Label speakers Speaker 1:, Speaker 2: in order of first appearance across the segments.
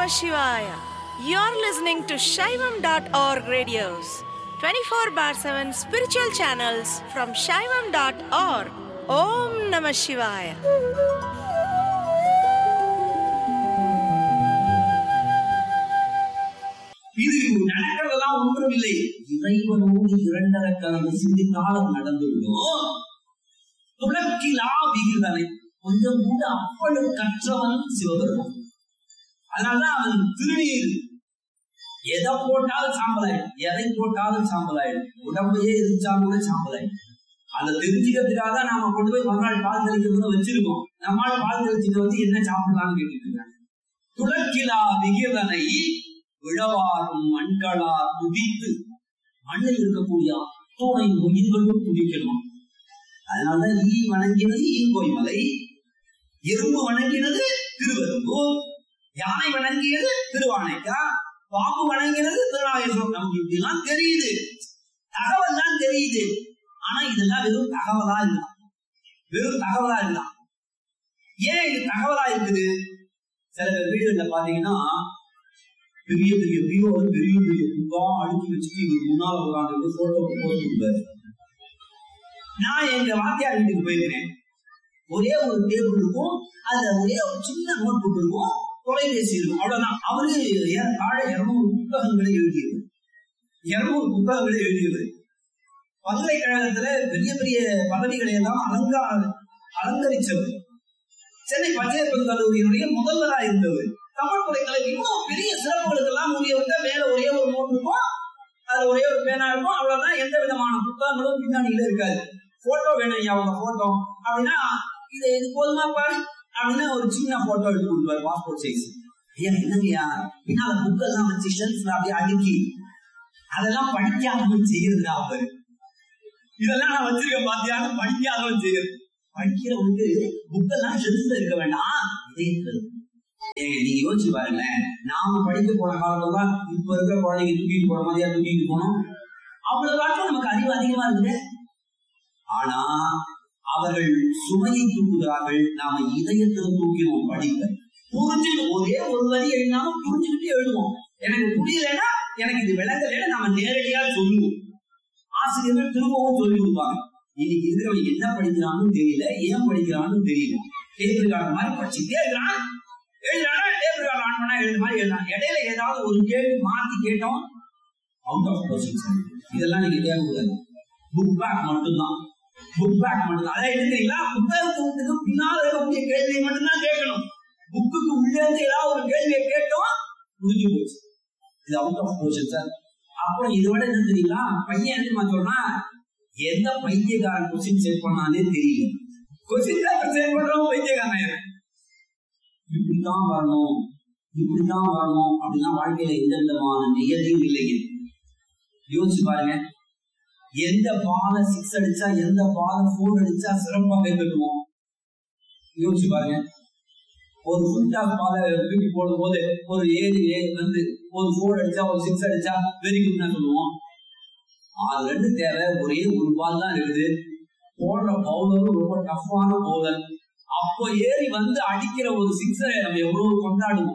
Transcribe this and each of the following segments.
Speaker 1: Shivaya. You're listening to Shaivam.org radios, 24 bar 7 spiritual channels from Shaivam.org. Om Namah Shivaya.
Speaker 2: இது நடக்கிறதெல்லாம் ஒன்றும் இல்லை இறைவனோடு இரண்டரை கலந்து சிந்தித்தாலும் நடந்துவிடும் துளக்கிலா விகிதனை கொஞ்சம் கூட அப்பழும் கற்றவன் சிவபெருமான் அதனாலதான் அவன் திருநீர் எதை போட்டாலும் சாம்பலாயிடும் எதை போட்டாலும் சாம்பலாயிடும் உடம்பையே எரிச்சாலும் கூட சாம்பலாயிடும் அதை தெரிஞ்சுக்கிறதுக்காக தான் நாம கொண்டு போய் மறுநாள் பால் தெளிக்கிறது வச்சிருக்கோம் நம்மால் பால் தெளிச்சுட்டு வந்து என்ன சாப்பிடலாம்னு கேட்டுட்டு இருக்காங்க துளக்கிலா விகிதனை விழவாரும் மண்களார் துதித்து மண்ணில் இருக்கக்கூடிய அத்தோனை உயிர்களும் துதிக்கணும் அதனாலதான் ஈ வணங்கினது ஈங்கோய் மலை எறும்பு வணங்கினது திருவெரும்பூர் யானை வணங்கியது திருவானைக்கா பாம்பு வணங்கினது திருநாகேஸ்வரம் நமக்கு இப்படி எல்லாம் தெரியுது தகவல் தான் தெரியுது ஆனா இதெல்லாம் வெறும் தகவலா இருக்கலாம் வெறும் தகவலா இருக்கலாம் ஏன் இது தகவலா இருக்குது சில பேர் வீடுகள்ல பாத்தீங்கன்னா பெரிய பெரிய பீரோல பெரிய பெரிய புக்கா அடுக்கி வச்சுட்டு இங்க முன்னால உட்காந்து போட்டோ போஸ்ட் கொடுப்பாரு நான் எங்க வாத்தியார் வீட்டுக்கு போயிருக்கிறேன் ஒரே ஒரு டேபிள் இருக்கும் அதுல ஒரே ஒரு சின்ன நோட் புக் இருக்கும் தொலைபேசி இருக்கும் அவ்வளவுதான் அவரு ஏறத்தாழ இருநூறு புத்தகங்களை எழுதியவர் இருநூறு புத்தகங்களை எழுதியவர் பல்கலைக்கழகத்துல பெரிய பெரிய பதவிகளை எல்லாம் அலங்கார அலங்கரிச்சவர் சென்னை பச்சையப்பன் கல்லூரியினுடைய முதல்வரா இருந்தவர் தமிழ் துறைகளை இன்னும் பெரிய சிறப்புகளுக்கு எல்லாம் முடியவங்க மேல ஒரே ஒரு நோட் இருக்கும் அது ஒரே ஒரு பேனா இருக்கும் அவ்வளவுதான் எந்த விதமான புத்தகங்களும் பின்னாடியில இருக்காது போட்டோ வேணும் ஐயா உங்க போட்டோ அப்படின்னா இது இது போதுமா பாரு அப்படின்னா ஒரு சின்ன போட்டோ எடுத்து கொடுப்பாரு பாஸ்போர்ட் சைஸ் ஐயா என்னங்கய்யா பின்னால புக்கெல்லாம் வச்சு ஷெல்ஃப்ல அப்படியே அடுக்கி அதெல்லாம் படிக்காதவன் செய்யறதுடா அவரு இதெல்லாம் நான் வச்சிருக்கேன் பாத்தியான்னு படிக்காதவன் செய்யறது படிக்கிறவனுக்கு புக்கெல்லாம் ஷெல்ஃப்ல இருக்க வேண்டாம் இதயத்துல இருக்கும். ஏங்க நீங்க யோசிச்சு பாருங்களேன் நாம படிக்க போன காலத்துல தான் இப்ப இருக்கிற குழந்தைங்க தூக்கிட்டு போற மாதிரியா தூக்கிட்டு போனோம் அவ்வளவு காலத்துல நமக்கு அறிவு அதிகமா இருக்குது ஆனா அவர்கள் சுமையை தூக்குகிறார்கள் நாம இதயத்துல தூக்கிடுவோம் படிப்பை புரிஞ்சுட்டு ஒரே ஒரு வரி எழுதினாலும் புரிஞ்சுக்கிட்டு எழுதுவோம் எனக்கு புரியலைன்னா எனக்கு இது விளங்கலைன்னா நம்ம நேரடியா சொல்லுவோம் ஆசிரியர்கள் திரும்பவும் சொல்லி கொடுப்பாங்க இன்னைக்கு இருக்கிறவன் என்ன படிக்கிறான்னு தெரியல ஏன் படிக்கிறான்னு தெரியல டேபிள் கார்டு மாதிரி படிச்சுட்டே இருக்கிறான் எழுதுறானா டேபிள் கார்டு ஆன் பண்ணா எழுது மாதிரி எழுதுறான் இடையில ஏதாவது ஒரு கேள்வி மாத்தி கேட்டோம் அவுட் ஆஃப் கொஸ்டின் இதெல்லாம் நீங்க கேட்கக்கூடாது புக் பேக் மட்டும்தான் புக் பேக் மட்டும்தான் அதான் எடுக்கிறீங்களா புத்தகத்துக்கு பின்னால் இருக்கக்கூடிய கேள்வியை மட்டும்தான் கேட்கணும் புக்குக்கு உள்ளே இருந்து ஏதாவது ஒரு கேள்வியை கேட்டோம் முடிஞ்சு போச்சு இது அவுட் ஆஃப் கொஸ்டின் சார் அப்புறம் இதை விட என்ன தெரியுங்களா பையன் என்ன தெரியுமா சொல்றான் எந்த பைத்தியக்காரன் கொஸ்டின் செக் பண்ணானே தெரியல கொஸ்டின் செக் பண்றவன் பைத்தியக்காரன் இப்படித்தான் வரணும் இப்படித்தான் வரணும் அப்படின்னா வாழ்க்கையில எந்த விதமான நியதியும் இல்லைங்க யோசிச்சு பாருங்க எந்த பால சிக்ஸ் அடிச்சா எந்த பால போர் அடிச்சா சிறப்பா கை கட்டுவோம் யோசிச்சு பாருங்க ஒரு ஃபுல் டாஸ் பால தூக்கி போடும் போது ஒரு ஏழு ஏழு வந்து ஒரு போர் அடிச்சா ஒரு சிக்ஸ் அடிச்சா வெரி குட்னா சொல்லுவோம் அது ரெண்டு தேவை ஒரே ஒரு பால் தான் இருக்குது போடுற பவுலரும் ரொம்ப டஃப்பான பவுலர் அப்போ ஏறி வந்து அடிக்கிற ஒரு சிக்ஸரை நம்ம எவ்வளவு கொண்டாடுவோம்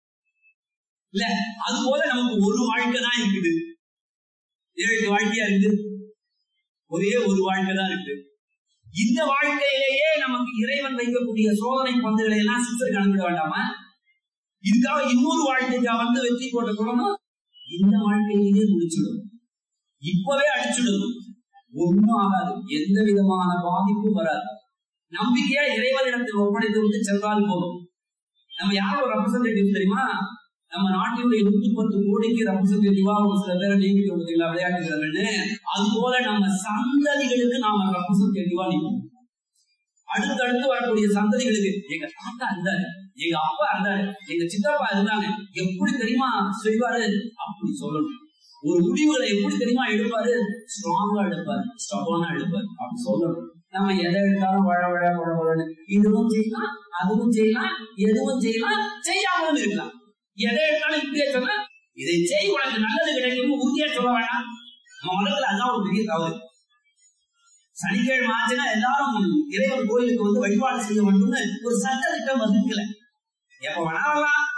Speaker 2: இல்ல அது போல நமக்கு ஒரு வாழ்க்கை தான் இருக்குது ஏழு வாழ்க்கையா இருக்குது ஒரே ஒரு வாழ்க்கை தான் இருக்கு இந்த வாழ்க்கையிலேயே நமக்கு இறைவன் வைக்கக்கூடிய சோதனை பந்துகளை எல்லாம் சிக்ஸர் கணக்கிட வேண்டாமா இதுக்காக இன்னொரு வாழ்க்கைக்காக வந்து வெற்றி போட்ட சொல்லணும் இந்த வாழ்க்கையிலேயே முடிச்சிடும் இப்பவே அடிச்சிடணும் ஒண்ணும் ஆகாது எந்த விதமான பாதிப்பும் வராது நம்பிக்கையா இறைவனிடத்தில் ஒப்படைத்து விட்டு சென்றால் போதும் நம்ம யாரோட ரெப்ரசன்டேட்டிவ் தெரியுமா நம்ம நாட்டினுடைய நூத்தி பத்து கோடிக்கு ரெப்ரசன்டேட்டிவா ஒரு சில பேரை நியமிக்க விடுறீங்களா விளையாட்டு வீரர்கள்னு அது போல நம்ம சந்ததிகளுக்கு நாம ரெப்ரசன்டேட்டிவா நிற்போம் அடுத்தடுத்து வரக்கூடிய சந்ததிகளுக்கு எங்க தாத்தா இருந்தாரு எங்க அப்பா இருந்தாரு எங்க சித்தப்பா இருந்தாங்க எப்படி தெரியுமா செய்வாரு அப்படி சொல்லணும் ஒரு முடிவுகளை எப்படி தெரியுமா எடுப்பாரு ஸ்ட்ராங்கா எடுப்பாரு ஸ்டபானா எடுப்பாரு அப்படி சொல்லணும் நம்ம எதை எடுத்தாலும் வழ வழ வழ வழன்னு இதுவும் செய்யலாம் அதுவும் செய்யலாம் எதுவும் செய்யலாம் செய்யாமலும் இருக்கலாம் எதை எடுத்தாலும் இப்படியே சொன்னா இதை செய் உனக்கு நல்லது கிடைக்கும் உறுதியா சொல்ல வேணாம் நம்ம உலகத்துல அதான் ஒரு பெரிய தவறு சனிக்கிழமை ஆச்சுன்னா எல்லாரும் இறைவன் கோயிலுக்கு வந்து வழிபாடு செய்ய வேண்டும்னு ஒரு சட்ட திட்டம் வகுக்கல எப்ப வேணா வரலாம்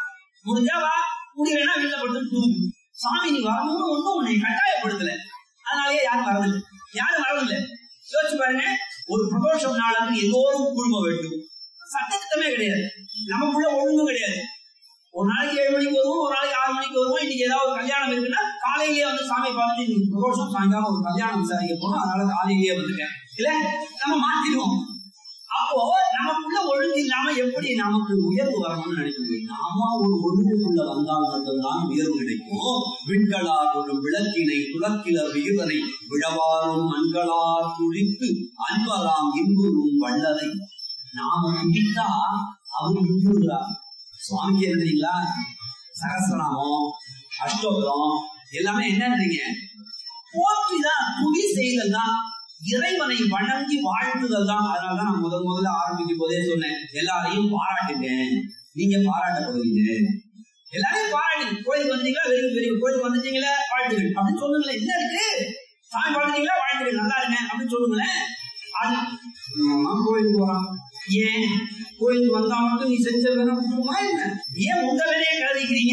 Speaker 2: முடிஞ்சா வா முடியலன்னா வெளில படுத்து தூங்கு சாமி நீ வரணும்னு ஒண்ணும் உன்னை கட்டாயப்படுத்தல அதனாலயே யாரும் வரதில்லை யாரும் வரதில்லை யோசிச்சு பாருங்க ஒரு பிரதோஷம் நாளுக்கு எல்லோரும் குழும வேண்டும் சட்டத்திட்டமே கிடையாது நமக்குள்ள ஒழுங்கும் கிடையாது ஒரு நாளைக்கு ஏழு மணிக்கு வருவோம் ஒரு நாளைக்கு ஆறு மணிக்கு வருவோம் இன்னைக்கு ஏதாவது ஒரு கல்யாணம் இருக்குன்னா காலையிலேயே வந்து சாமி பார்த்துட்டு இன்னைக்கு பிரதோஷம் சாயங்காலம் ஒரு கல்யாணம் விசாரிக்க போனோம் அதனால காலையிலேயே வந்துட்டேன் இல்ல நம்ம மாத்திடுவோம் அப்போ நமக்குள்ள ஒழுங்கு இல்லாம எப்படி நமக்கு உயர்வு வரணும்னு நினைக்கிறோம் நாம ஒரு ஒழுங்குக்குள்ள வந்தால் மட்டும்தான் உயர்வு கிடைக்கும் விண்களார் ஒரு விளக்கினை துளக்கிலர் விகிதனை விழவாரும் மண்களார் குளித்து அன்பராம் இன்புறும் வள்ளலை நாம குடித்தா அவர் இன்புறுகிறார் சுவாமிக்கு எழுதுறீங்களா சகசிரநாமம் அஷ்டோத்திரம் எல்லாமே என்னன்றீங்க போற்றிதான் துதி செய்தல் தான் இறைவனை வணங்கி வாழ்த்துதல் தான் அதனாலதான் நான் முதல் முதல்ல ஆரம்பிக்கும் போதே சொன்னேன் எல்லாரையும் பாராட்டுங்க நீங்க பாராட்டப்படுவீங்க எல்லாரையும் பாராட்டி கோயிலுக்கு வந்தீங்களா வெறும் பெரிய கோயிலுக்கு வந்துட்டீங்களா வாழ்த்துகள் அப்படின்னு சொல்லுங்களேன் என்ன இருக்கு சாமி வாழ்ந்தீங்களா வாழ்த்துகள் நல்லா இருங்க அப்படின்னு சொல்லுங்களேன் அது நான் கோயிலுக்கு போறான் ஏன் கோயிலுக்கு வந்தா மட்டும் நீ செஞ்ச வேலை விட்டுருமா என்ன ஏன் உங்க வேலையை கருதிக்கிறீங்க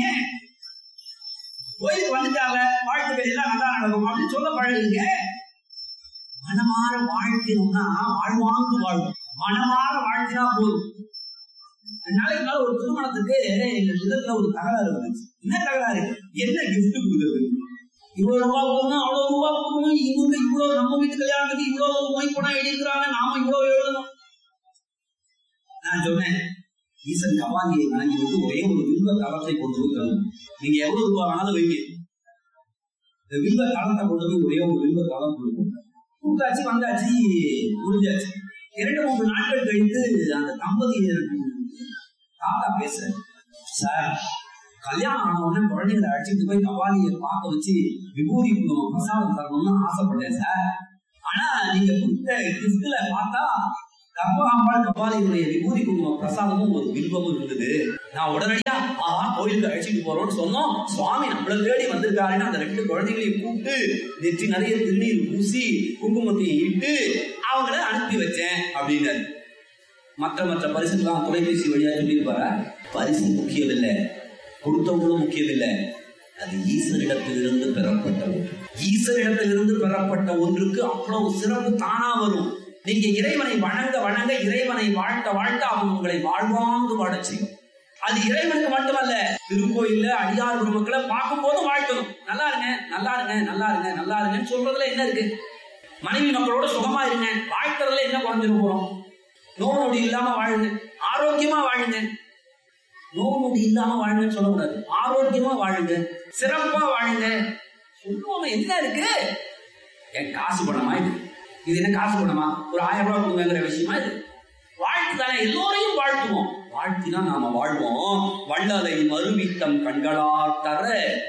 Speaker 2: கோயிலுக்கு வந்துட்டாங்க வாழ்த்துக்கள் எல்லாம் நல்லா நடக்கும் அப்படின்னு சொல்ல பழகுங்க மனமாற வாழ்த்தினோம்னா வாழ்வாங்கு வாழும் மனமாற வாழ்த்தினா போதும் நாளைக்கு நாள் ஒரு திருமணத்துக்கு எங்க விதத்துல ஒரு தகராறு வந்துச்சு என்ன தகராறு என்ன கிஃப்ட் கொடுக்குறது இவ்வளவு ரூபா கொடுக்கணும் அவ்வளவு ரூபா கொடுக்கணும் இவங்க இவ்வளவு நம்ம வீட்டு கல்யாணத்துக்கு இவ்வளவு மொய் பணம் எழுதிக்கிறாங்க நாம இவ்வளவு எழுதணும் நான் சொன்னேன் ஈசன் கவாங்கியை வணங்கி விட்டு ஒரே ஒரு வில்வ தளத்தை கொண்டு போய் தரணும் நீங்க எவ்வளவு ரூபாய் வேணாலும் வைங்க இந்த வில்வ தளத்தை கொண்டு போய் ஒரே ஒரு வில்வ தளம் கொடுக்கும் கொடுத்தாச்சு வந்தாச்சு முடிஞ்சாச்சு இரண்டு மூன்று நாட்கள் கழித்து அந்த தம்பதி தாத்தா பேசுறேன் சார் கல்யாணம் ஆன உடனே குழந்தைகளை அழைச்சிட்டு போய் கவாலியை பார்க்க வச்சு விபூதி பிரசாதம் தரணும்னு ஆசைப்பட்டேன் சார் ஆனா நீங்க கொடுத்த கிஃப்ட்ல பார்த்தா கர்ப்பகாம்பாள் கபாலியுடைய விபூதி குங்குமம் பிரசாதமும் ஒரு வில்வமும் இருந்தது நான் உடனடியா ஆஹா கோயிலுக்கு அழைச்சிட்டு போறோம்னு சொன்னோம் சுவாமி நம்மள தேடி வந்திருக்காருன்னு அந்த ரெண்டு குழந்தைகளையும் கூப்பிட்டு நெற்றி நிறைய திருநீர் பூசி குங்குமத்தையும் இட்டு அவங்கள அனுப்பி வச்சேன் அப்படின்னாரு மற்ற மற்ற பரிசுக்கெல்லாம் தொலைபேசி வழியா சொல்லியிருப்பாரா பரிசு முக்கியம் இல்லை கொடுத்தவங்களும் முக்கியம் இல்லை அது ஈஸ்வரிடத்திலிருந்து பெறப்பட்ட ஒன்று ஈஸ்வரிடத்திலிருந்து பெறப்பட்ட ஒன்றுக்கு அவ்வளவு சிறப்பு தானா வரும் நீங்க இறைவனை வணங்க வணங்க இறைவனை வாழ்த்த வாழ்த்த அவன் உங்களை வாழ்வாங்கு வாழச் செய்யும் அது இறைவனுக்கு மட்டுமல்ல திருக்கோயில்ல அடியார் மக்களை பார்க்கும் போது வாழ்த்தணும் நல்லா இருங்க நல்லா இருங்க நல்லா இருங்க நல்லா இருங்கன்னு சொல்றதுல என்ன இருக்கு மனைவி மக்களோட சுகமா இருங்க வாழ்த்துறதுல என்ன குறைஞ்சிட போறோம் நோய் நொடி இல்லாம வாழுங்க ஆரோக்கியமா வாழுங்க நோய் நொடி இல்லாம வாழுங்கன்னு சொல்லக்கூடாது ஆரோக்கியமா வாழுங்க சிறப்பா வாழுங்க சொல்லுவாங்க என்ன இருக்கு என் காசு பணமா இது இது என்ன காசு பணமா ஒரு ஆயிரம் ரூபாய் கொடுங்கிற விஷயமா இது வாழ்த்து தானே எல்லோரையும் வாழ்த்துவோம் வாழ்த்தினா நாம வாழ்வோம் வள்ளலை மறுவித்தம் கண்களால் தர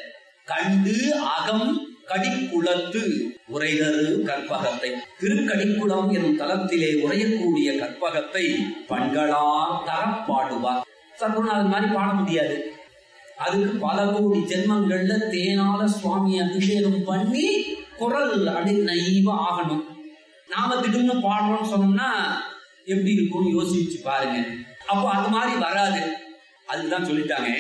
Speaker 2: கண்டு அகம் கடிக்குளத்து உரைதரு கற்பகத்தை திருக்கடிக்குளம் எனும் தலத்திலே உரையக்கூடிய கற்பகத்தை பண்களால் தரப்பாடுவார் சத்குருநாதன் மாதிரி பாட முடியாது அதுக்கு பல கோடி ஜென்மங்கள்ல தேனால சுவாமி அபிஷேகம் பண்ணி குரல் அப்படி நைவா ஆகணும் நாம திடீர்னு பாடுறோம்னு சொன்னோம்னா எப்படி இருக்கும்னு யோசிச்சு பாருங்க அப்போ அது மாதிரி வராது அதுதான் சொல்லிட்டாங்க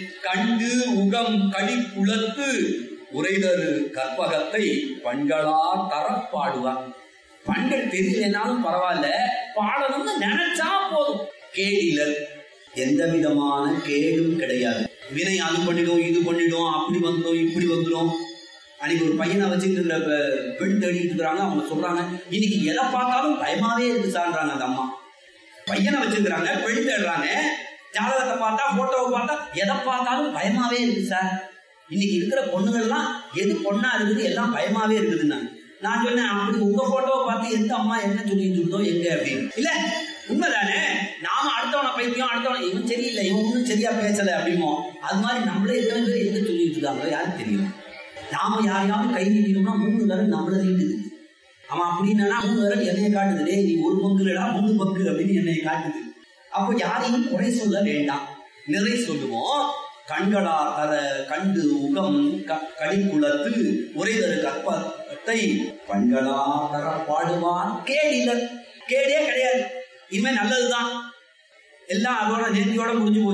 Speaker 2: கண்டு உகம் கடி குளத்து உரைதரு கற்பகத்தை பண்களா தரப்பாடுவார் பண்கள் தெரியலனாலும் பரவாயில்ல பாடணும்னு நினைச்சா போதும் கேடிலர் எந்த விதமான கேடும் கிடையாது வினை அது பண்ணிடும் இது பண்ணிடும் அப்படி வந்துடும் இப்படி வந்துடும் அன்னைக்கு ஒரு பையனை வச்சுட்டு இருக்கிற பெ- பெண் தேடிட்டு இருக்கிறாங்க அவங்க சொல்றாங்க இன்னைக்கு எதை பார்த்தாலும் பயமாவே இருக்கு சார்ன்றாங்க அந்த அம்மா பையனை வச்சிருக்கிறாங்க பெண் தேடுறாங்க ஜாதகத்தை பார்த்தா போட்டோவை பார்த்தா எதை பார்த்தாலும் பயமாவே இருக்கு சார் இன்னைக்கு இருக்கிற பொண்ணுங்கள்லாம் எது பொண்ணா இருக்குது எல்லாம் பயமாவே இருக்குதுன்னா நான் சொன்னேன் அப்படி உங்க போட்டோவை பார்த்து எந்த அம்மா என்ன சொல்லிட்டு இருந்தோ எங்க அப்படின்னு இல்ல உண்மைதானே நாம அடுத்தவனை பைத்தியம் அடுத்தவனை இவன் சரியில்லை இவன் ஒன்றும் சரியா பேசல அப்படிமோ அது மாதிரி நம்மளே எத்தனை பேர் எங்க சொல்லிட்டு இருக்காங்களோ யாருக்கு தெரியும் நாம யாரையாவது கை நீட்டினோம்னா மூணு விரல் நம்மள நீட்டுது அவன் அப்படின்னா மூணு விரல் என்னைய காட்டுது டேய் நீ ஒரு பங்கு இல்லடா மூணு பங்கு அப்படின்னு என்னைய காட்டுது அப்போ யாரையும் குறை சொல்ல வேண்டாம் நிறை சொல்லுவோம் கண்களா தர கண்டு உகம் க- கடிக்குளத்து உரைதரு கற்பத்தை கண்களா தர பாடுவான் கேடிலர் கேடே கிடையாது இனிமே நல்லதுதான் எல்லாம் அதோட நேர்த்தியோட முடிஞ்சு போச்சு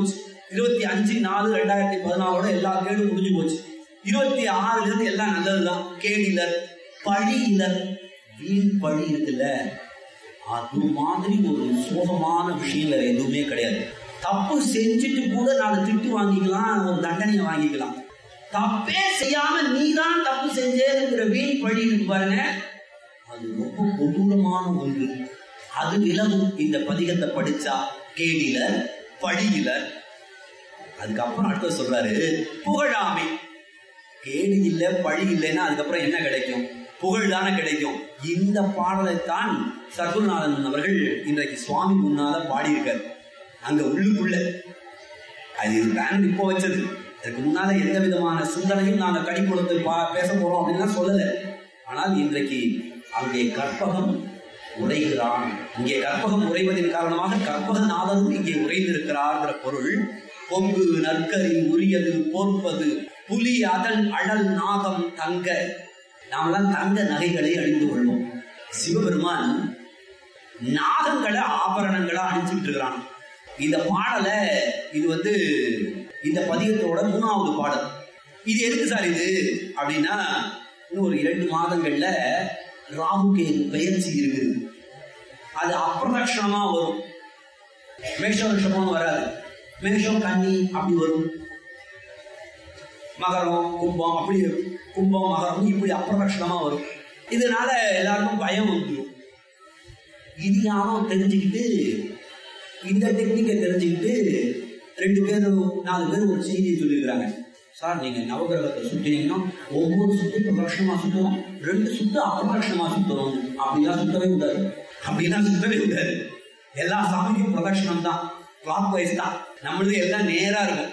Speaker 2: இருபத்தி அஞ்சு நாலு ரெண்டாயிரத்தி பதினாலோட எல்லா கேடும் முடிஞ்சு போச்சு இருபத்தி ஆறுல இருந்து எல்லாம் நல்லதுதான் கேடிலர் பழியிலர் வீண் பழி இருக்குல்ல அது மாதிரி ஒரு சோகமான விஷயம் வேற எதுவுமே கிடையாது தப்பு செஞ்சுட்டு கூட நாலு திட்டு வாங்கிக்கலாம் ஒரு தண்டனையை வாங்கிக்கலாம் தப்பே செய்யாம நீதான் தப்பு செஞ்சேங்கிற வீண் பழி இருக்கு பாருங்க அது ரொம்ப கொடூரமான ஒன்று அது விலகும் இந்த பதிகத்தை படிச்சா கேடில பழியில அதுக்கப்புறம் அடுத்து சொல்றாரு புகழாமை கேடு இல்லை பழி இல்லைன்னா அதுக்கப்புறம் என்ன கிடைக்கும் புகழ் தானே கிடைக்கும் இந்த பாடலைத்தான் சர்க்குநாதன் அவர்கள் இன்றைக்கு சுவாமி முன்னால பாடியிருக்காரு அங்க உள்ளுக்குள்ள அது பேண்ட் இப்போ வச்சது அதுக்கு முன்னால எந்த விதமான சிந்தனையும் நாங்க கடி கொடுத்து பா பேச போறோம் அப்படின்லாம் சொல்லல ஆனால் இன்றைக்கு அங்கே கற்பகம் உரைகிறான் இங்கே கற்பகம் உரைவதன் காரணமாக கற்பக நாதனும் இங்கே உரைந்திருக்கிறார்ங்கிற பொருள் கொங்கு நற்கரி உரியது போர்ப்பது புலி அதன் அடல் நாகம் தங்க நாமெல்லாம் தங்க நகைகளை அணிந்து கொள்வோம் சிவபெருமான் நாகங்களை ஆபரணங்களா அணிஞ்சுட்டு இருக்கிறான் இந்த பாடலை இது வந்து இந்த பதிகத்தோட மூணாவது பாடல் இது எதுக்கு சார் இது அப்படின்னா இன்னும் ஒரு இரண்டு மாதங்கள்ல ராகுகேது பெயர்ச்சி இருக்குது அது அப்பிரதட்சணமா வரும் மேஷம் ரிஷபம் வராது மேஷம் கன்னி அப்படி வரும் மகரம் கும்பம் அப்படி கும்பம் மகரம் இப்படி அப்பிரதட்சணமா வரும் இதனால எல்லாருக்கும் பயம் வந்துடும் இது யாரும் தெரிஞ்சுக்கிட்டு இந்த டெக்னிக்கை தெரிஞ்சுக்கிட்டு ரெண்டு பேரும் நாலு பேர் ஒரு செய்தியை சொல்லியிருக்கிறாங்க சார் நீங்க நவகிரகத்தை சுத்தினீங்கன்னா ஒவ்வொரு சுத்து பிரதட்சணமா சுத்தணும் ரெண்டு சுத்து அப்பிரதட்சணமா சுத்தணும் அப்படிலாம் சுத்தவே கூடாது அப்படிலாம் சுத்தவே கூடாது எல்லா சாமிக்கும் பிரதட்சணம் தான் கிளாக் வைஸ் தான் நம்மளது எல்லாம் நேரா இருக்கும்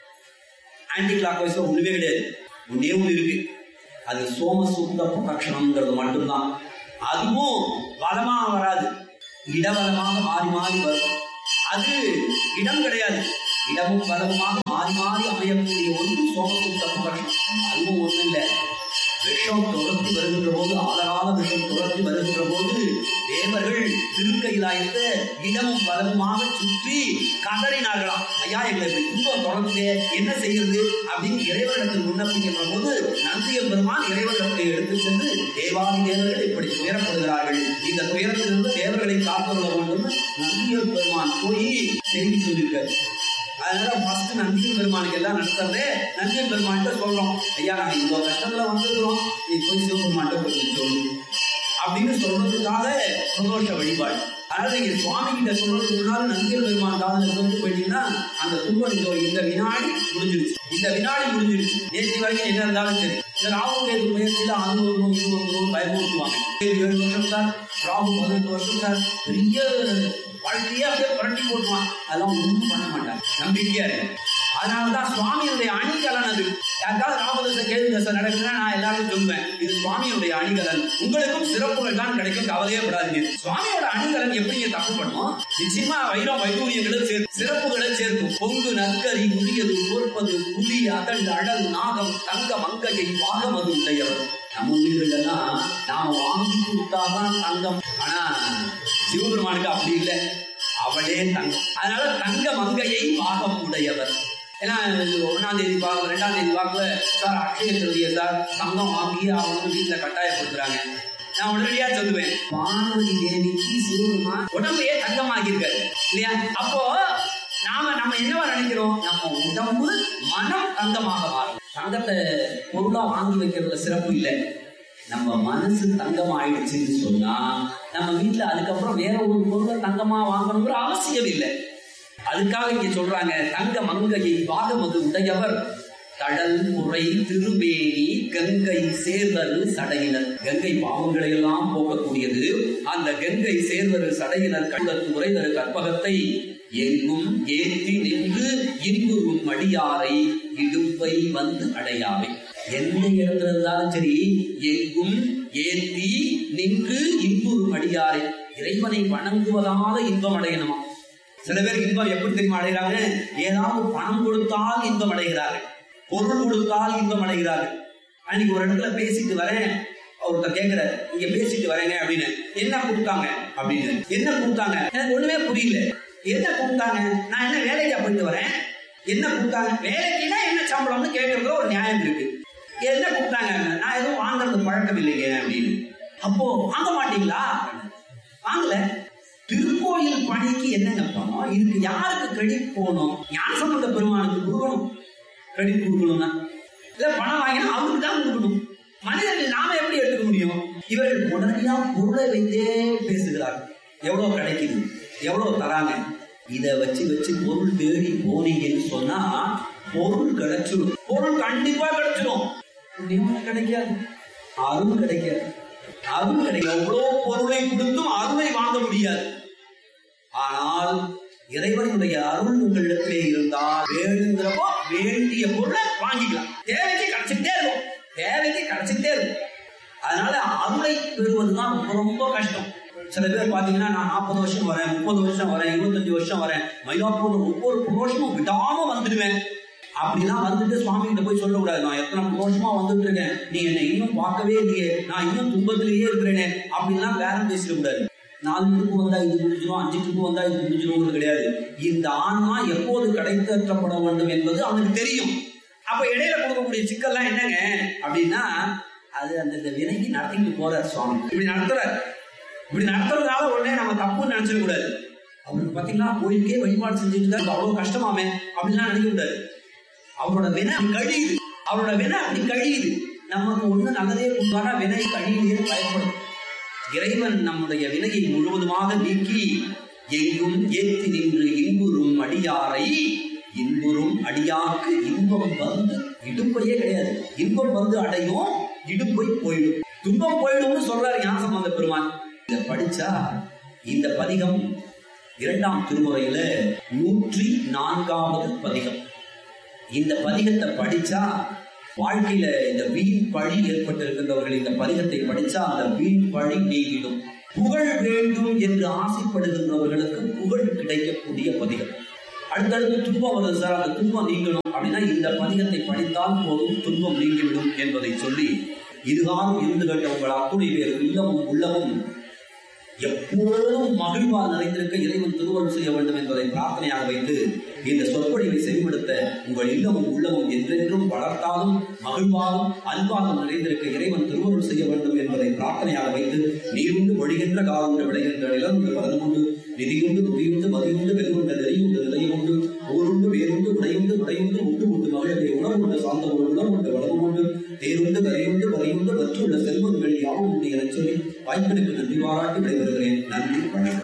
Speaker 2: ஆன்டி கிளாக் வைஸ்ல ஒண்ணுமே கிடையாது ஒன்னே ஒண்ணு இருக்கு அது சோமசூத்த பிரதட்சணம்ங்கிறது மட்டும்தான் அதுவும் வளமா வராது இடவலமாக மாறி மாறி வரும் அது இடம் கிடையாது இடமும் வலமுமாக மாறி மாறி அமையக்கூடிய ஒன்று சோமசூத்த பிரதட்சணம் அதுவும் ஒண்ணு இல்லை விஷம் துரத்தி வருகின்ற போது ஆழகால விஷம் துரத்தி வருகின்ற போது தேவர்கள் திருக்கையிலாய்த்த இடமும் வலமுமாக சுற்றி கதறினார்களாம் ஐயா எங்களை துன்பம் தொடர்ந்து என்ன செய்யறது அப்படின்னு இறைவனிடத்தில் விண்ணப்பிக்கின்ற போது நந்தியம் பெருமான் இறைவனிடத்தை எடுத்து சென்று தேவாதி தேவர்கள் இப்படி துயரப்படுகிறார்கள் இந்த துயரத்திலிருந்து தேவர்களை காத்துள்ள வேண்டும் நந்தியம் பெருமான் போய் செய்தி சொல்லியிருக்காரு அதனால ஃபர்ஸ்ட் நந்தியம் பெருமானுக்கு எல்லாம் நடத்துறதே நந்தியம் பெருமான்கிட்ட சொல்றோம் ஐயா நாங்க இவ்வளவு கஷ்டத்துல வந்திருக்கிறோம் நீ போய் சிவபெருமான்கிட்ட போய் சொல்லு அப்படின்னு சொல்றதுக்காக சந்தோஷ வழிபாடு அதனால நீங்க சுவாமி கிட்ட சொல்றதுக்கு முன்னால நந்தியம் பெருமான் காதல சொல்லிட்டு போயிட்டீங்கன்னா அந்த துன்பம் இந்த இந்த வினாடி முடிஞ்சிருச்சு இந்த வினாடி முடிஞ்சிருச்சு நேற்று வரைக்கும் என்ன இருந்தாலும் சரி இந்த ராகு கேது முயற்சியில அது வருவோம் இது வருவோம் பயமுறுத்துவாங்க கேது ஏழு வருஷம் சார் ராகு பதினெட்டு வருஷம் சார் பெரிய வாழ்க்கையே அப்படியே புரட்டி போட்டுவான் அதெல்லாம் ஒன்றும் பண்ண மாட்டாங்க நம்பிக்கையா இருக்கு அதனாலதான் சுவாமியுடைய அணிகலன் அது யாருக்காவது ராமதச கேள்வி தசை நடக்குதுன்னா நான் எல்லாரும் சொல்லுவேன் இது சுவாமியுடைய அணிகலன் உங்களுக்கும் சிறப்புகள் தான் கிடைக்கும் கவலையே படாதீங்க சுவாமியோட அணிகலன் எப்படிங்க தப்பு பண்ணும் நிச்சயமா வைரம் வைடூரியங்களை சேர்த்து சிறப்புகளை சேர்க்கும் பொங்கு நற்கரி உரியது கோர்ப்பது புலி அதழ் அடல் நாகம் தங்க மங்கையை பாகமது உடையவர் நம்ம உயிர்களெல்லாம் நாம வாங்கி கொடுத்தாதான் தங்கம் ஆனா சிவபெருமானுக்கு அப்படி இல்லை அவளே தங்கம் அதனால தங்க மங்கையை பாகம் உடையவர் ஏன்னா ஒன்னாம் தேதி வாக்கு ரெண்டாம் தேதி வாக்குல சார் அக்ஷய திருதிய சார் தங்கம் வாங்கி அவங்க வீட்டுல கட்டாயப்படுத்துறாங்க நான் உடனடியா சொல்லுவேன் வானதி தேவிக்கு சிவபெருமான் உடம்பையே தங்கமாக்கியிருக்காரு இல்லையா அப்போ நாம நம்ம என்னவா நினைக்கிறோம் நம்ம உடம்பு மனம் தங்கமாக மாறும் தங்கத்தை பொருளா வாங்கி வைக்கிறதுல சிறப்பு இல்லை நம்ம மனசு தங்கம் ஆயிடுச்சுன்னு சொன்னா நம்ம வீட்டுல அதுக்கப்புறம் வேற ஒரு பொருளை தங்கமா வாங்கணுங்கிற அவசியம் இல்லை அதுக்காக இங்க சொல்றாங்க தங்க மங்கையை பாகமது உடையவர் கடல் முறை திருமேனி கங்கை சேர்வரு சடையினர் கங்கை பாவங்களை எல்லாம் போக்கக்கூடியது அந்த கங்கை சேர்வரு சடையினர் கள்ளத்து முறைதரு கற்பகத்தை எங்கும் ஏற்றி நின்று இன்புறும் அடியாரை இடுப்பை வந்து அடையாமை எந்த இடத்துல இருந்தாலும் சரி எங்கும் ஏத்தி நின்று இன்புறும் அடியாரை இறைவனை வணங்குவதால இன்பம் அடையணுமா சில பேர் இன்பம் எப்படி தெரியுமா அடைகிறாங்க ஏதாவது பணம் கொடுத்தால் இன்பம் அடைகிறார்கள் பொருள் கொடுத்தால் இன்பம் அடைகிறார்கள் அன்னைக்கு ஒரு இடத்துல பேசிட்டு வரேன் ஒருத்தர் கேட்கிறாரு இங்க பேசிட்டு வரேங்க அப்படின்னு என்ன கொடுத்தாங்க அப்படின்னு என்ன கொடுத்தாங்க எனக்கு ஒண்ணுமே புரியல என்ன கொடுத்தாங்க நான் என்ன வேலைக்கா போயிட்டு வரேன் என்ன கொடுத்தாங்க வேலைக்குன்னா என்ன சம்பளம்னு கேட்கறதுல ஒரு நியாயம் இருக்கு என்ன கொடுத்தாங்க நான் எதுவும் வாங்குறது பழக்கம் இல்லைங்க அப்படின்னு அப்போ வாங்க மாட்டீங்களா வாங்கல திருக்கோயில் பணிக்கு என்னங்க பணம் இதுக்கு யாருக்கு கிரெடிட் போகணும் ஞானசம்பந்த பெருமானுக்கு கொடுக்கணும் கிரெடிட் கொடுக்கணும்னா இல்ல பணம் வாங்கினா அவருக்கு தான் கொடுக்கணும் மனிதர்கள் நாம எப்படி எடுத்துக்க முடியும் இவர்கள் உடனடியா பொருளை வைத்தே பேசுகிறார்கள் எவ்வளவு கிடைக்குது எவ்வளவு தராங்க இத வச்சு வச்சு பொருள் தேடி போனீங்கன்னு சொன்னா பொருள் கிடைச்சிடும் பொருள் கண்டிப்பா கிடைச்சிடும் புண்ணியமும் கிடைக்காது அருள் கிடைக்காது அருள் கிடைக்காது எவ்வளவு பொருளை கொடுத்தும் அருளை வாங்க முடியாது ஆனால் இறைவனுடைய அருள் உங்களிடத்திலே இருந்தால் வேணுங்கிறப்போ வேண்டிய பொருளை வாங்கிக்கலாம் தேவைக்கு கிடைச்சிட்டே இருக்கும் தேவைக்கு கிடைச்சிட்டே இருக்கும் அதனால அருளை பெறுவதுதான் ரொம்ப ரொம்ப கஷ்டம் சில பேர் பாத்தீங்கன்னா நான் நாற்பது வருஷம் வரேன் முப்பது வருஷம் வரேன் இருபத்தஞ்சு வருஷம் வரேன் மயிலாப்பூர் ஒவ்வொரு புரோஷமும் விடாம வந்துடுவேன் அப்படிலாம் வந்துட்டு சுவாமி கிட்ட போய் சொல்லக்கூடாது நான் எத்தனை வருஷமா வந்துட்டு இருக்கேன் நீ என்னை இன்னும் பார்க்கவே இல்லையே நான் இன்னும் துன்பத்திலேயே இருக்கிறேனே அப்படிலாம் பேரம் பேசிடக்கூடாது நாலு ட்ரிப்பு வந்தா இது முடிஞ்சிடும் அஞ்சு ட்ரிப்பு வந்தா இது முடிஞ்சிடும் கிடையாது இந்த ஆன்மா எப்போது கடைத்தேற்றப்பட வேண்டும் என்பது அவனுக்கு தெரியும் அப்ப இடையில கொடுக்கக்கூடிய சிக்கல்லாம் என்னங்க அப்படின்னா அது அந்த வினைக்கு நடத்திட்டு போறார் சுவாமி இப்படி நடத்துறாரு இப்படி நடத்துறதுனால உடனே நம்ம தப்புன்னு நினைச்சிட கூடாது அவருக்கு பாத்தீங்கன்னா கோயிலுக்கே வழிபாடு செஞ்சுட்டு தான் அவ்வளவு கஷ்டமாமே அப்படின்லாம் நினைக்க கூடாது அவரோட வினை கழியுது அவரோட வினை அப்படி கழியுது நமக்கு ஒண்ணு நல்லதே கொடுத்தாரா வினை கழியுதே பயப்படும் இறைவன் நம்முடைய வினையை முழுவதுமாக நீக்கி எங்கும் ஏத்தி நின்று இன்புறும் அடியாரை இன்புறும் அடியாருக்கு இன்பம் வந்து இடுப்பையே கிடையாது இன்பம் வந்து அடையும் இடுப்பை போயிடும் துன்பம் போயிடும்னு சொல்றாரு ஞானசம்பந்த பெருமான் இதை படிச்சா இந்த பதிகம் இரண்டாம் திருமுறையில நூற்றி நான்காவது பதிகம் இந்த பதிகத்தை படிச்சா வாழ்க்கையில இந்த வீண் பழி ஏற்பட்டிருக்கின்றவர்கள் இந்த பதிகத்தை படிச்சா அந்த வீண் பழி நீங்கிடும் புகழ் வேண்டும் என்று ஆசைப்படுகின்றவர்களுக்கு புகழ் கிடைக்கக்கூடிய பதிகம் அடுத்தடுத்து துன்பம் வருது சார் அந்த துன்பம் நீங்கணும் அப்படின்னா இந்த பதிகத்தை படித்தால் போதும் துன்பம் நீங்கிவிடும் என்பதை சொல்லி இதுகாலம் இருந்து கண்ட உங்கள் அத்துணை பேர் இல்லமும் உள்ளமும் எப்போதும் மகிழ்வால் நிறைந்திருக்க இறைவன் திருவருள் செய்ய வேண்டும் என்பதை பிரார்த்தனையாக வைத்து இந்த சொற்பொழிவை செவிமடுத்த உங்கள் இல்லமும் உள்ளமும் என்றென்றும் வளர்த்தாலும் மகிழ்வாலும் அன்பாலும் நிறைந்திருக்க இறைவன் திருவருள் செய்ய வேண்டும் என்பதை பிரார்த்தனையாக வைத்து நீருண்டு ஒழிகின்ற காலமுண்டு விளைகின்ற நிலமுண்டு வரதுமுண்டு நிதியுண்டு துதியுண்டு மதியுண்டு வெகுண்டு நெறியுண்டு நிலையுண்டு ஊருண்டு வேறுண்டு உடையுண்டு உடையுண்டு உண்டு உண்டு மகளிரை உணவுண்டு சார்ந்த ஒரு உணவுண்டு வளமுண்டு தேருண்டு கரையுண்டு வரையுண்டு வற்றுள்ள செல்வங்கள் யாவும் உண்டு எனச் சொல்லி வாய்ப்பிற்கு நன்றி பாராட்டி விடைபெறுகிறேன் நன்றி வணக்கம்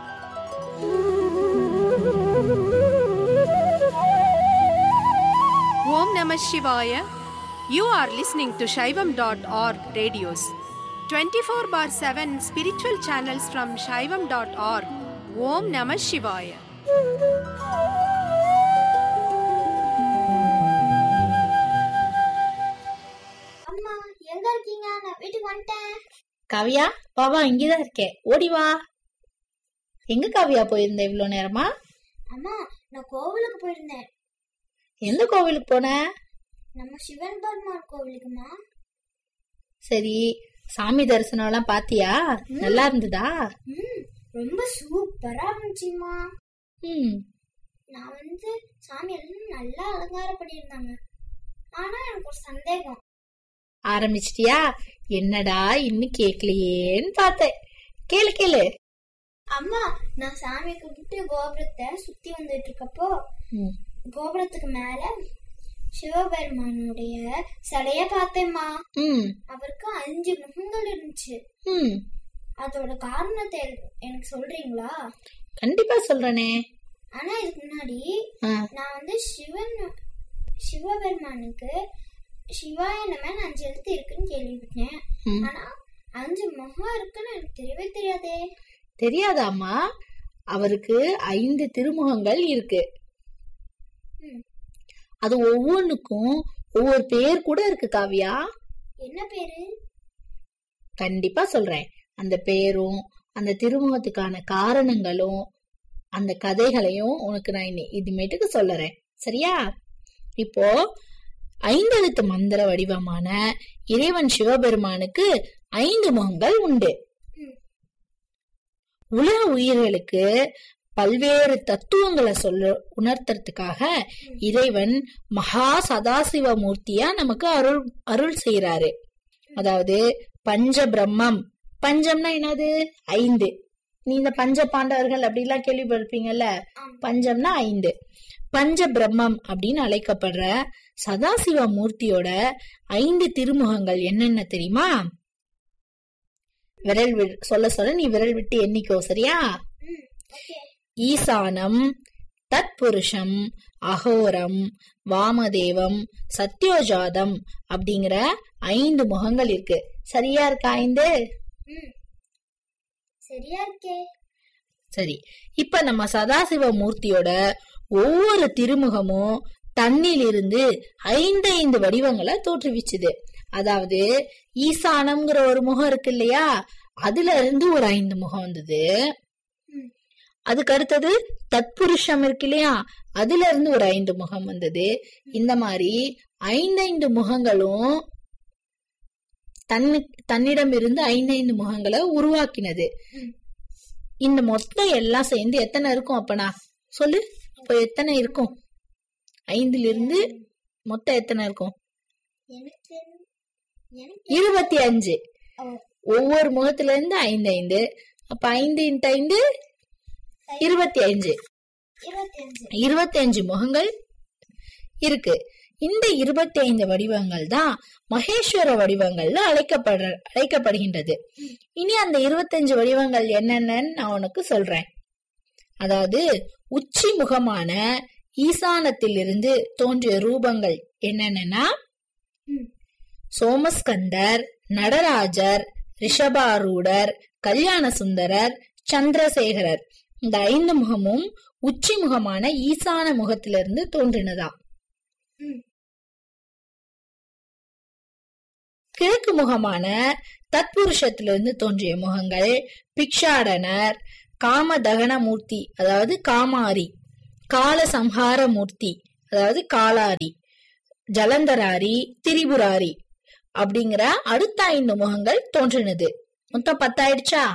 Speaker 1: Om Namah Shivaya. You are listening to Shaivam.org radios. 24 bar 7 spiritual channels from Shaivam.org. Om Namah Shivaya.
Speaker 3: அம்மா எங்க இருக்கீங்க நான் வீட்டுக்கு வந்துட்டேன்
Speaker 4: காவியா பாவா இங்கதான் இருக்கேன் ஓடி வா எங்க காவியா போயிருந்த இவ்வளவு நேரமா
Speaker 3: அம்மா நான் கோவிலுக்கு போயிருந்தேன்
Speaker 4: எந்த கோவிலுக்கு போன
Speaker 3: நம்ம சிவன் பெருமாள் கோவிலுக்குமா
Speaker 4: சரி சாமி தரிசனம் எல்லாம் பாத்தியா நல்லா இருந்ததா
Speaker 3: ம் ரொம்ப சூப்பரா இருந்துச்சுமா
Speaker 4: ம்
Speaker 3: நான் வந்து சாமி எல்லாம் நல்லா அலங்காரம் பண்ணியிருந்தாங்க ஆனா எனக்கு ஒரு சந்தேகம்
Speaker 4: ஆரம்பிச்சிட்டியா என்னடா இன்னும் கேக்கலையேன்னு பார்த்தேன் கேளு கேளு
Speaker 3: அம்மா நான் சாமி கும்பிட்டு கோபுரத்தை சுத்தி வந்துட்டு இருக்கப்போ
Speaker 4: ம்,
Speaker 3: கோபுரத்துக்கு மேல சிவபெருமானுடைய சிலைய பார்த்தேம்மா
Speaker 4: ம்
Speaker 3: அவருக்கு அஞ்சு முகங்கள் இருந்துச்சு
Speaker 4: ம்
Speaker 3: அதோட காரணத்தை எனக்கு சொல்றீங்களா
Speaker 4: கண்டிப்பா சொல்றேனே
Speaker 3: ஆனா இதுக்கு முன்னாடி
Speaker 4: ஆ,
Speaker 3: நான் வந்து சிவன் சிவபெருமானுக்கு சிவாய நமன் அஞ்சு எழுத்து இருக்குன்னு கேள்விப்பட்டேன்
Speaker 4: ம்.
Speaker 3: ஆனா அஞ்சு முகம் இருக்குன்னு எனக்கு தெரியவே தெரியாதே
Speaker 4: தெரியாதாம்மா அவருக்கு ஐந்து திருமுகங்கள் இருக்கு
Speaker 3: ம்.
Speaker 4: அது ஒவ்வொன்றுக்கும் ஒவ்வொரு பேர் கூட இருக்கு காவியா
Speaker 3: என்ன பேரு
Speaker 4: கண்டிப்பா சொல்றேன் அந்த பேரும் அந்த திருமுகத்துக்கான காரணங்களும் அந்த கதைகளையும் உனக்கு நான் இன்னி இதுமேட்டுக்கு சொல்லுறேன் சரியா இப்போ ஐந்தெழுத்து மந்திர வடிவமான இறைவன் சிவபெருமானுக்கு ஐந்து முகங்கள் உண்டு
Speaker 3: ம்.
Speaker 4: உலக உயிர்களுக்கு பல்வேறு தத்துவங்களை சொல்ல உணர்த்துறதுக்காக இறைவன் மகா சதாசிவ மூர்த்தியா நமக்கு அருள் அருள் செய்யறாரு அதாவது பஞ்ச பிரம்மம் பஞ்சம்னா என்னது ஐந்து நீ இந்த பஞ்ச பாண்டவர்கள் அப்படிலாம் கேள்விப்பட்டிருப்பீங்கல்ல பஞ்சம்னா ஐந்து பஞ்ச பிரம்மம் அப்படின்னு அழைக்கப்படுற சதாசிவ மூர்த்தியோட ஐந்து திருமுகங்கள் என்னென்ன தெரியுமா விரல் வி- சொல்ல சொல்ல நீ விரல் விட்டு எண்ணிக்கோ சரியா
Speaker 3: ம் ஓகே
Speaker 4: ஈசானம் தத்புருஷம் அகோரம் வாமதேவம் சத்யோஜாதம் அப்படிங்கிற ஐந்து முகங்கள் இருக்கு சரியா இருக்கா ஐந்து
Speaker 3: ம் சரியா இருக்கே
Speaker 4: சரி இப்ப நம்ம சதாசிவ மூர்த்தியோட ஒவ்வொரு திருமுகமும் தன்னிலிருந்து ஐந்து ஐந்து வடிவங்களை தோற்றுவிச்சுது அதாவது ஈசானம்ங்கிற ஒரு முகம் இருக்கு இல்லையா அதுல இருந்து ஒரு ஐந்து முகம் வந்தது
Speaker 3: ம்.
Speaker 4: அதுக்கு அடுத்தது தத்புருஷம் இருக்கு இல்லையா அதுல இருந்து ஒரு ஐந்து முகம் வந்தது இந்த மாதிரி ஐந்தைந்து முகங்களும் தன்னு தன்னிடம் இருந்து ஐந்தைந்து முகங்களை உருவாக்கினது
Speaker 3: ம்.
Speaker 4: இந்த மொத்தம் எல்லாம் சேர்ந்து எத்தனை இருக்கும் அப்பனா சொல்லு அப்ப எத்தனை இருக்கும் ஐந்துல இருந்து மொத்தம் எத்தனை இருக்கும்
Speaker 3: எனக்கு எனக்கு
Speaker 4: இருபத்தி அஞ்சு
Speaker 3: ஓ,
Speaker 4: ஒவ்வொரு முகத்துல இருந்து ஐந்து ஐந்து அப்ப ஐந்து இன்ட்டு ஐந்து இருபத்தி அஞ்சு
Speaker 3: இருபத்தி அஞ்சு
Speaker 4: இருபத்தி அஞ்சு முகங்கள் இருக்கு இந்த இருபத்தி ஐந்து வடிவங்கள் தான் மகேஸ்வர வடிவங்கள்ல அழைக்கப்படுற அழைக்கப்படுகின்றது இனி அந்த இருபத்தஞ்சு வடிவங்கள் என்னென்னன்னு நான் உனக்கு சொல்றேன் அதாவது உச்சி முகமான ஈசானத்திலிருந்து தோன்றிய ரூபங்கள் என்னென்னன்னா
Speaker 3: ம்.
Speaker 4: சோமஸ்கந்தர் நடராஜர் ரிஷபாரூடர் கல்யாண சுந்தரர் சந்திரசேகரர் இந்த ஐந்து முகமும் உச்சி முகமான ஈசான முகத்திலிருந்து தோன்றினதாம்
Speaker 3: ம்.
Speaker 4: கிழக்கு முகமான தத்புருஷத்திலிருந்து தோன்றிய முகங்கள் பிக்ஷாடனர் காமதகன மூர்த்தி அதாவது காமாரி கால சம்ஹார மூர்த்தி அதாவது காலாரி ஜலந்தராரி திரிபுராரி அப்படிங்கிற அடுத்த ஐந்து முகங்கள் தோன்றினது மொத்தம் பத்தாயிடுச்சா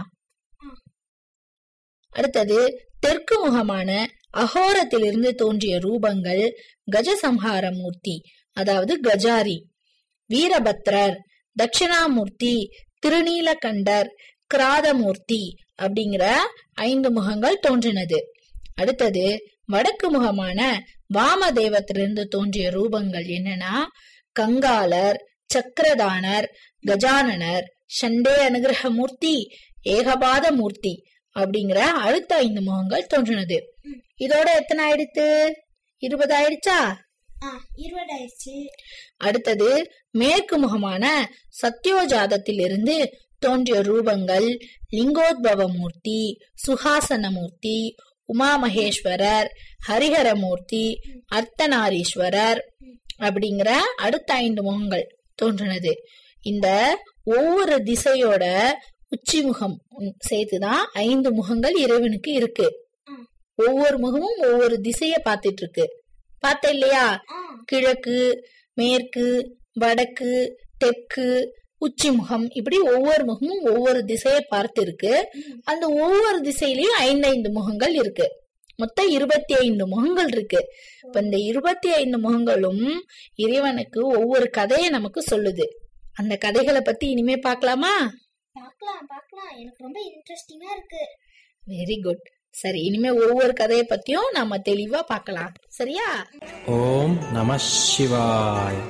Speaker 4: அடுத்தது தெற்கு முகமான அகோரத்திலிருந்து தோன்றிய ரூபங்கள் கஜசம்ஹார மூர்த்தி அதாவது கஜாரி வீரபத்ரர் தட்சிணாமூர்த்தி திருநீலகண்டர் கிராதமூர்த்தி அப்படிங்கிற ஐந்து முகங்கள் தோன்றினது அடுத்தது வடக்கு முகமான வாமதேவத்திலிருந்து தோன்றிய ரூபங்கள் என்னன்னா கங்காலர் சக்கரதானர் கஜானனர் சண்டே அனுகிரக மூர்த்தி ஏகபாத மூர்த்தி அப்படிங்கிற அடுத்த ஐந்து முகங்கள் தோன்றினது இதோட எத்தனை ஆயிடுத்து இருபது ஆயிடுச்சா
Speaker 3: ஆ இருபது ஆயிடுச்சு
Speaker 4: அடுத்தது மேற்கு முகமான சத்யோஜாதத்தில் இருந்து தோன்றிய ரூபங்கள் லிங்கோத்பவ மூர்த்தி சுஹாசன மூர்த்தி உமா மகேஸ்வரர் ஹரிஹரமூர்த்தி அர்த்தநாரீஸ்வரர் அப்படிங்கிற அடுத்த ஐந்து முகங்கள் தோன்றினது இந்த ஒவ்வொரு திசையோட உச்சி முகம் ம், சேர்த்துதான் ஐந்து முகங்கள் இறைவனுக்கு இருக்கு
Speaker 3: ம்.
Speaker 4: ஒவ்வொரு முகமும் ஒவ்வொரு திசைய பார்த்துட்டு இருக்கு பார்த்த இல்லையா
Speaker 3: ஆ
Speaker 4: கிழக்கு மேற்கு வடக்கு தெற்கு உச்சி முகம் இப்படி ஒவ்வொரு முகமும் ஒவ்வொரு திசையை பார்த்து இருக்கு அந்த ஒவ்வொரு திசையிலயும் ஐந்து ஐந்து முகங்கள் இருக்கு மொத்தம் இருபத்தி ஐந்து முகங்கள் இருக்கு இப்ப இந்த இருபத்தி ஐந்து முகங்களும் இறைவனுக்கு ஒவ்வொரு கதையை நமக்கு சொல்லுது அந்த கதைகளை பத்தி இனிமே பார்க்கலாமா
Speaker 3: பார்க்கலாம் பார்க்கலாம் எனக்கு ரொம்ப இன்ட்ரெஸ்டிங்கா இருக்கு
Speaker 4: வெரி குட் சரி இனிமே ஒவ்வொரு கதையை பத்தியும் நாம தெளிவா பார்க்கலாம் சரியா
Speaker 5: Om Namah Shivaya.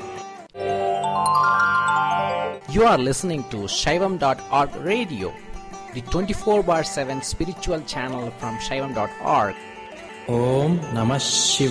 Speaker 5: You are listening to Shaivam.org radio, the 24 bar 7 spiritual channel from Shaivam.org. Om Namah Shivaya.